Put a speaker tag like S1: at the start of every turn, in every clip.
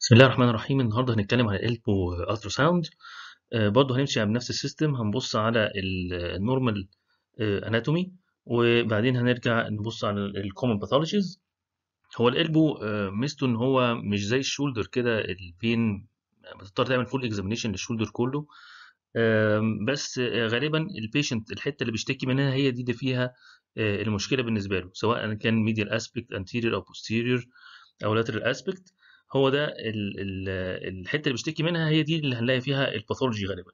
S1: بسم الله الرحمن الرحيم النهارده هنتكلم عن الالبو الترا ساوند برضه هنمشي بنفس السيستم هنبص على النورمال اناتومي وبعدين هنرجع نبص على الكومن باثولوجيز هو الالبو آه، ميزته ان هو مش زي الشولدر كده البين بتضطر تعمل فول اكزامينيشن للشولدر كله آم، بس آه، غالبا البيشنت الحته اللي بيشتكي منها هي دي اللي فيها آه، المشكله بالنسبه له سواء كان ميديال اسبكت انتيريور او posterior او لاترال اسبكت هو ده ال- ال- الحته اللي بيشتكي منها هي دي اللي هنلاقي فيها الباثولوجي غالبا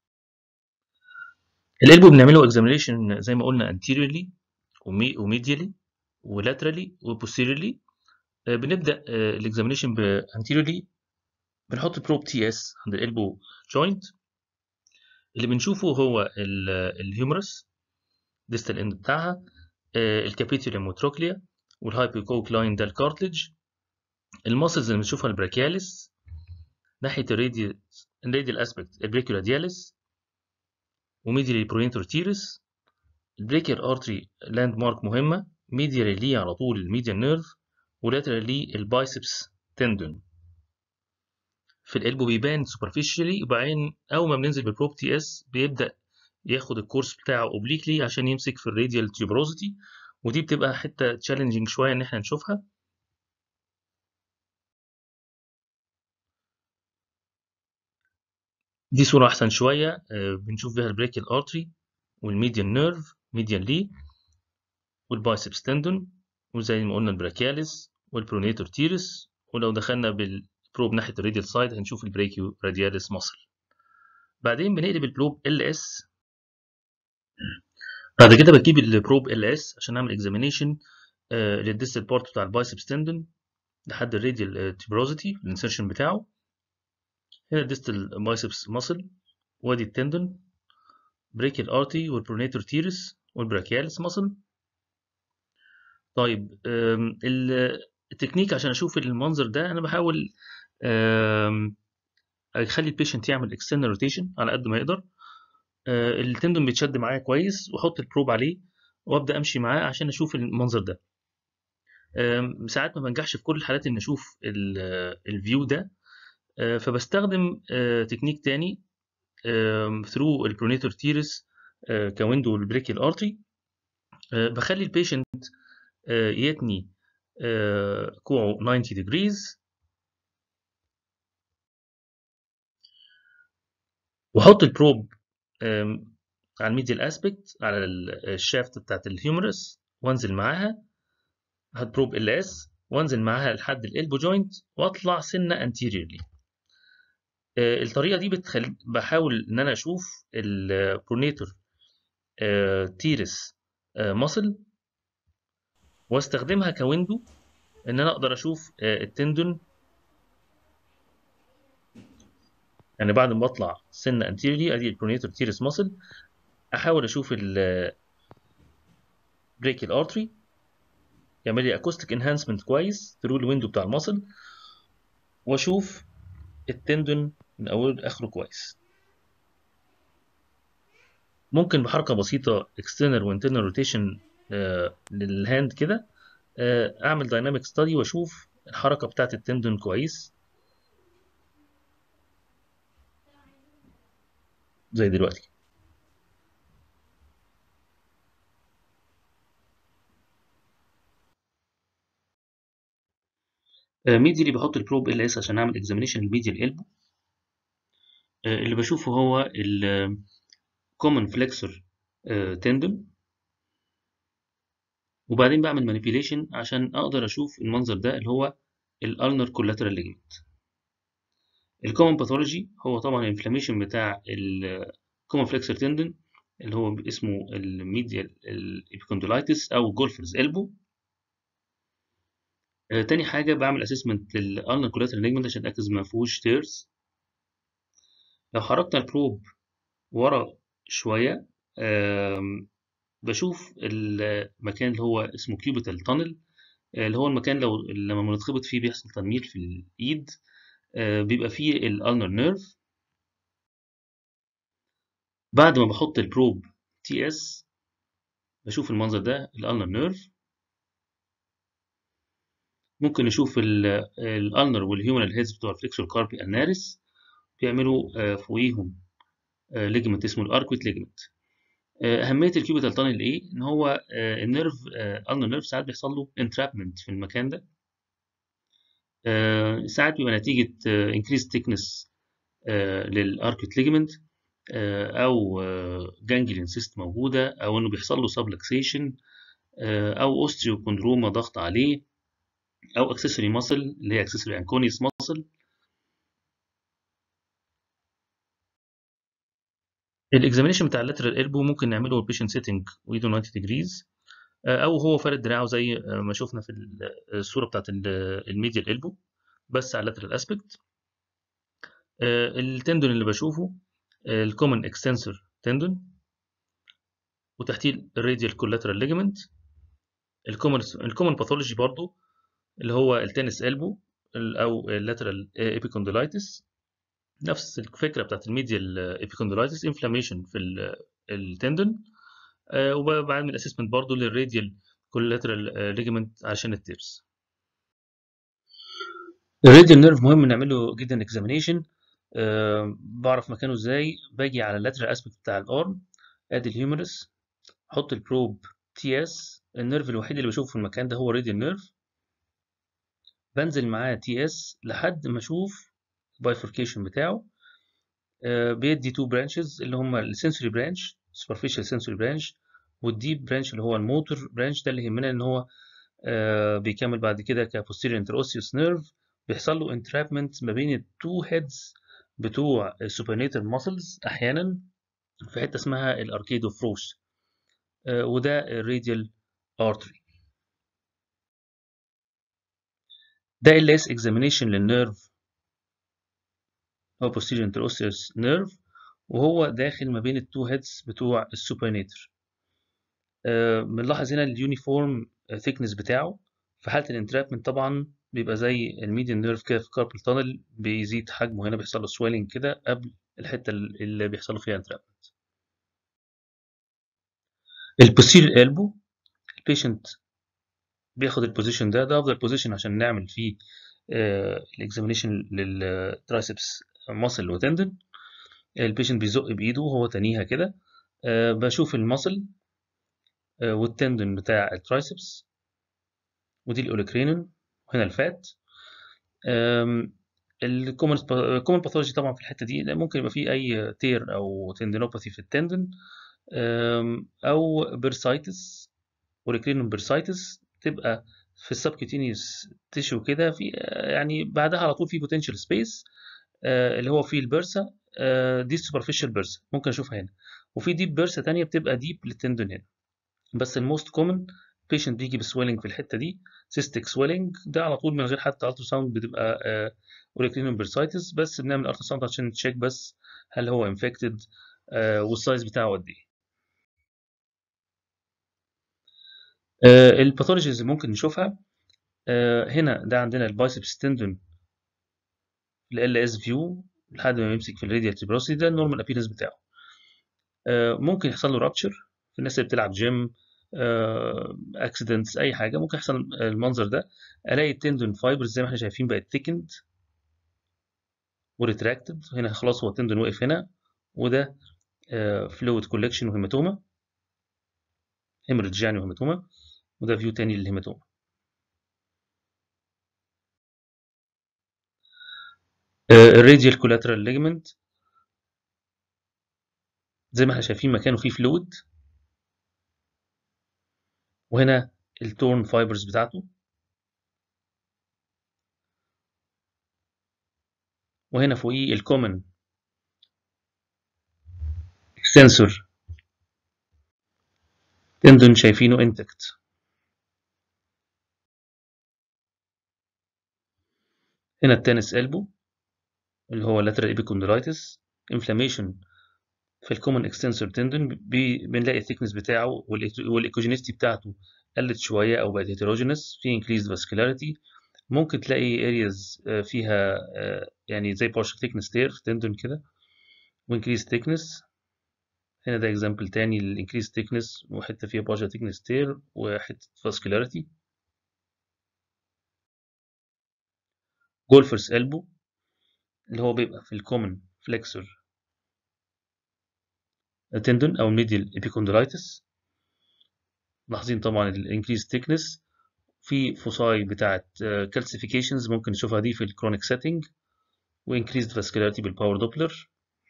S1: الالبو بنعمله اكزامينيشن زي ما قلنا anteriorly ومي- وميديالي ولاترالي وبوستيريورلي بنبدا الاكزامينيشن anteriorly بنحط بروب تي اس عند الالبو جوينت اللي بنشوفه هو الهيومرس ديستال اند بتاعها الكابيتوليوم وتروكليا والهايبوكوكلاين ده الكارتلج الماسلز اللي بنشوفها البراكياليس ناحيه الراديال الراديال اسبكت البريكيولادياليس وميديالي برونيتور تيرس البريكيال ارتري لاند مارك مهمه ميديالي ليه على طول الميديال نيرف ولاترال ليه البايسبس تندون في القلب بيبان سوبرفيشالي وبعدين اول ما بننزل بالبروب تي اس بيبدا ياخد الكورس بتاعه اوبليكلي عشان يمسك في الراديال تيوبروزيتي ودي بتبقى حته تشالنجينج شويه ان احنا نشوفها دي صوره احسن شويه آه، بنشوف فيها البريكيال ارتري والميديان نيرف ميديان لي والبايسبس تندون وزي ما قلنا البراكياليس والبرونيتور تيرس ولو دخلنا بالبروب ناحيه الراديال سايد هنشوف البريكيو رادياليس ماسل بعدين بنقلب البروب ال اس بعد كده بجيب البروب ال اس عشان اعمل اكزامينيشن للديستال بارت بتاع البايسبس تندون لحد الراديال تيبروزيتي الانسرشن بتاعه هنا الديستال بايسبس ماسل وادي التندون بريكيال ارتي والبرونيتور تيرس والبراكياليس ماسل طيب أم، ال- التكنيك عشان اشوف المنظر ده انا بحاول أم، اخلي البيشنت يعمل اكسترنال روتيشن على قد ما يقدر أه، التندون بيتشد معايا كويس واحط البروب عليه وابدا امشي معاه عشان اشوف المنظر ده أم، ساعات ما بنجحش في كل الحالات ان اشوف الفيو ده أه، فبستخدم أه، تكنيك تاني ثرو البرونيتور تيرس كويندو البريكيال ارتري بخلي البيشنت يتني أه، كوعه 90 degrees واحط البروب أم، على الميديال اسبكت على ال- الشافت بتاعت الهيومرس وانزل معاها هات بروب ال اس وانزل معاها لحد الالبو جوينت واطلع سنه انتيريورلي الطريقه دي بتخلي بحاول ان انا اشوف البرونيتور تيرس ماسل واستخدمها كويندو ان انا اقدر اشوف آه، التندون يعني بعد ما بطلع سنه انتيريورلي ادي البرونيتور تيرس ماسل احاول اشوف البريكيال ارتري يعمل لي اكوستيك انهانسمنت كويس ثرو الويندو بتاع الماسل واشوف التندون من اوله لاخره كويس ممكن بحركه بسيطه external وانترنال روتيشن للهاند كده آه، اعمل دايناميك ستادي واشوف الحركه بتاعت التندون كويس زي دلوقتي ميديالي بحط البروب ال اس عشان اعمل اكزامينيشن الميديال البو اللي بشوفه هو الكومن فليكسور تندون وبعدين بعمل مانيبيوليشن عشان اقدر اشوف المنظر ده اللي هو الالنر كولاترال ليجمنت الكومن باثولوجي هو طبعا الانفلاميشن بتاع الكومن فليكسور تندون اللي هو اسمه الميديال الابيكونديلايتس او جولفرز البو آه، تاني حاجة بعمل اسسمنت للالنر كولاترال ليجمنت عشان اتاكد ما فيهوش تيرز لو حركت البروب ورا شوية آم، بشوف المكان اللي هو اسمه كيوبيتال تانل اللي هو المكان لو لما بنتخبط فيه بيحصل تنميل في الإيد آه، بيبقى فيه الالنر نيرف بعد ما بحط البروب تي اس بشوف المنظر ده الالنر نيرف ممكن نشوف الالنر والهيومنال هيدز بتوع الفليكسور كاربي النارس بيعملوا فوقيهم ليجمنت اسمه الاركويت ليجمنت اهميه الكيوبيتال تانل ايه ان هو النيرف النر نيرف ساعات بيحصل له انترابمنت في المكان ده ساعات بيبقى نتيجه انكريز ثيكنس للاركويت ليجمنت او جانجلين سيست موجوده او انه بيحصل له سبلكسيشن او اوستريوكوندروما ضغط عليه او اكسسوري ماسل اللي هي اكسسوري انكونيوس ماسل الاكزامينشن بتاع اللاترال البو ممكن نعمله البيشنت سيتنج وايده 90 ديجريز او هو فارد دراعه زي ما شفنا في الصوره بتاعت الميديال البو بس على اللاترال اسبكت التندون اللي بشوفه الكومن اكستنسور تندون وتحتيه الراديال كولاترال ليجمنت الكومن الكومن باثولوجي برضو اللي هو التنس البو او اللاترال ايبيكونديلايتس نفس الفكره بتاعت الميديال ايبيكونديلايتس انفلاميشن في التندون وبعد من الاسسمنت برضو للراديال كولاترال ليجمنت عشان التيرس الراديال نيرف مهم نعمله جدا اكزامينيشن أه بعرف مكانه ازاي باجي على اللاترال اسبكت بتاع الارم ادي الهيومرس احط البروب تي اس النيرف الوحيد اللي بشوفه في المكان ده هو الراديال نيرف بنزل معاه تي اس لحد ما اشوف البايفوركيشن بتاعه أه بيدي تو برانشز اللي هما السنسوري برانش superficial sensory branch والديب برانش اللي هو الموتور برانش ده اللي يهمنا ان هو أه بيكمل بعد كده كبوستيريور انتروسيوس نيرف بيحصل له انترابمنت ما بين التو هيدز بتوع السوبرنيتر ماسلز احيانا في حته اسمها الاركيدو فروش أه وده الراديال ارتري ده ال اس اكزامينيشن للنيرف هو posterior interosseous nerve وهو داخل ما بين التو هيدز بتوع السوبرنيتر بنلاحظ هنا اليونيفورم ثيكنس بتاعه في حاله الانترابمنت طبعا بيبقى زي الميديان نيرف كده في كاربل تانل بيزيد حجمه هنا بيحصل له سويلنج كده قبل الحته اللي بيحصل له فيها انترابمنت البوستيريور البو البيشنت بياخد البوزيشن ده ده افضل بوزيشن عشان نعمل فيه الاكزامينيشن للترايسبس ماسل وتندن البيشنت بيزق بايده وهو تانيها كده أه بشوف الماسل أه والتندن بتاع الترايسبس ودي الاوليكرينون وهنا الفات الكومن الكومن باثولوجي طبعا في الحته دي ممكن يبقى فيه اي تير او تندينوباثي في التندن او بيرسايتس اوليكرينون بيرسايتس تبقى في السبكيتينيوس تيشو كده في يعني بعدها على طول في بوتنشال سبيس اللي هو فيه البرسا دي سوبرفيشال بيرسا ممكن اشوفها هنا وفي ديب بيرسا تانية بتبقى ديب للتندون هنا بس الموست كومن بيشنت بيجي بسويلنج في الحته دي سيستيك سويلنج ده على طول من غير حتى الترا ساوند بتبقى اوريكلينوم بيرسايتس بس بنعمل الترا ساوند عشان نتشيك بس هل هو انفكتد والسايز بتاعه قد ايه الباثولوجيز اللي ممكن نشوفها هنا ده عندنا البايسبس تندون ال اس فيو لحد ما يمسك في الراديال تيبروسي ده النورمال ابيرنس بتاعه ممكن يحصل له رابتشر في الناس اللي بتلعب جيم اكسيدنتس اي حاجه ممكن يحصل المنظر ده الاقي التندون فايبرز زي ما احنا شايفين بقت ثيكند وريتراكتد هنا خلاص هو التندون وقف هنا وده فلويد كولكشن وهيماتوما هيموريدج يعني وهيماتوما وده فيو تاني للهيماتوما الراديال كولاترال ليجمنت زي ما احنا شايفين مكانه فيه فلويد وهنا التورن فايبرز بتاعته وهنا فوقيه الكومن اكستنسور تندون شايفينه انتكت هنا التنس البو اللي هو lateral epicondylitis inflammation في الكومن اكستنسور تندون بنلاقي الثيكنس بتاعه والايكوجينيستي بتاعته قلت شويه او بقت هيتروجينس في increased vascularity ممكن تلاقي areas فيها يعني زي partial thickness tear في تندون كده وincreased thickness هنا ده example تاني للincreased thickness وحته فيها partial thickness tear وحته vascularity جولفرز elbow اللي هو بيبقى في الكومن فليكسور تندون او الميديال ابيكوندلايتس ملاحظين طبعا الانكريز thickness في فوساي بتاعت كالسيفيكيشنز ممكن نشوفها دي في الكرونيك سيتنج وانكريزد فاسكولاريتي بالباور دوبلر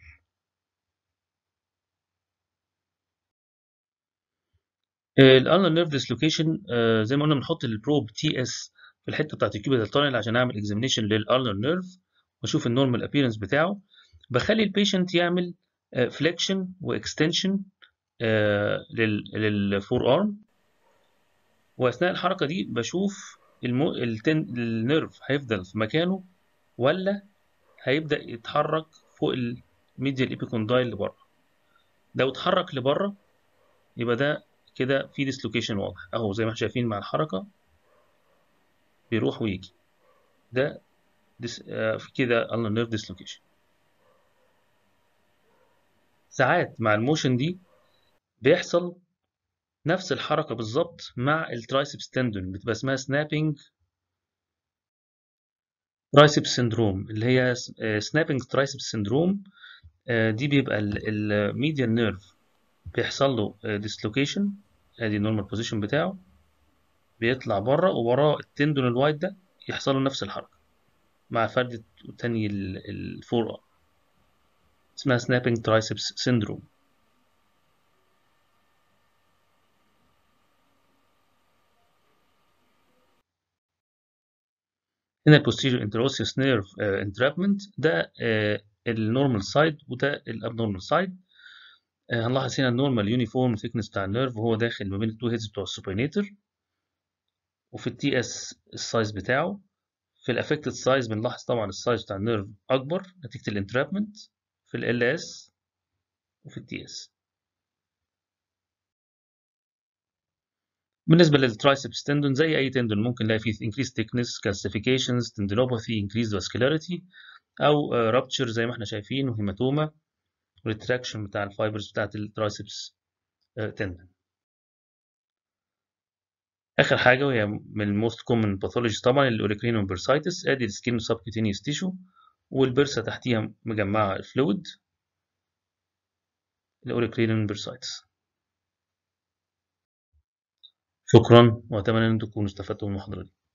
S1: الالنر نيرف ديسلوكيشن زي ما قلنا بنحط البروب تي اس في الحته بتاعت الكيوبيتال تانل عشان اعمل اكزامينيشن للالنر نيرف واشوف النورمال ابييرنس بتاعه بخلي البيشنت يعمل فليكشن واكستنشن للفور ارم واثناء الحركه دي بشوف المو... التن... النيرف هيفضل في مكانه ولا هيبدا يتحرك فوق الميديال ايبيكوندايل لبره لو اتحرك لبره يبقى ده كده في ديسلوكيشن واضح اهو زي ما احنا شايفين مع الحركه بيروح ويجي ده ديس... آه في كده ulnar نيرف ديسلوكيشن ساعات مع الموشن دي بيحصل نفس الحركة بالظبط مع الترايسبس تندون بتبقى اسمها سنابينج ترايسبس سندروم اللي هي سنابينج ترايسبس سندروم دي بيبقى الميديان نيرف بيحصل له ديسلوكيشن ادي النورمال بوزيشن بتاعه بيطلع بره ووراه التندون الوايت ده يحصل له نفس الحركة مع فردة تاني الفور اسمها سنابينج ترايسبس سندروم هنا البوستيريور انتروسيوس نيرف انترابمنت ده النورمال سايد وده الابنورمال سايد هنلاحظ هنا النورمال يونيفورم ثيكنس بتاع النيرف وهو داخل ما بين التو هيدز بتوع السوبينيتر وفي التي اس السايز بتاعه في الافكتد سايز بنلاحظ طبعا السايز بتاع النيرف اكبر نتيجه الانترابمنت في ال اس وفي التي اس بالنسبة للترايسبس تندون زي أي تندون ممكن نلاقي فيه increased thickness calcifications tendinopathy increased vascularity أو rupture زي ما احنا شايفين وهيماتوما retraction بتاع الفايبرز بتاعت الترايسبس تندون آخر حاجة وهي من الموست كومن باثولوجي طبعا الأوريكرينوم بيرسايتس أدي السكين سبكيتينيوس تيشو والبرسة تحتيها مجمعة الفلويد الأوريكرينوم بيرسايتس شكرا وأتمنى أن تكونوا استفدتوا من المحاضرة دي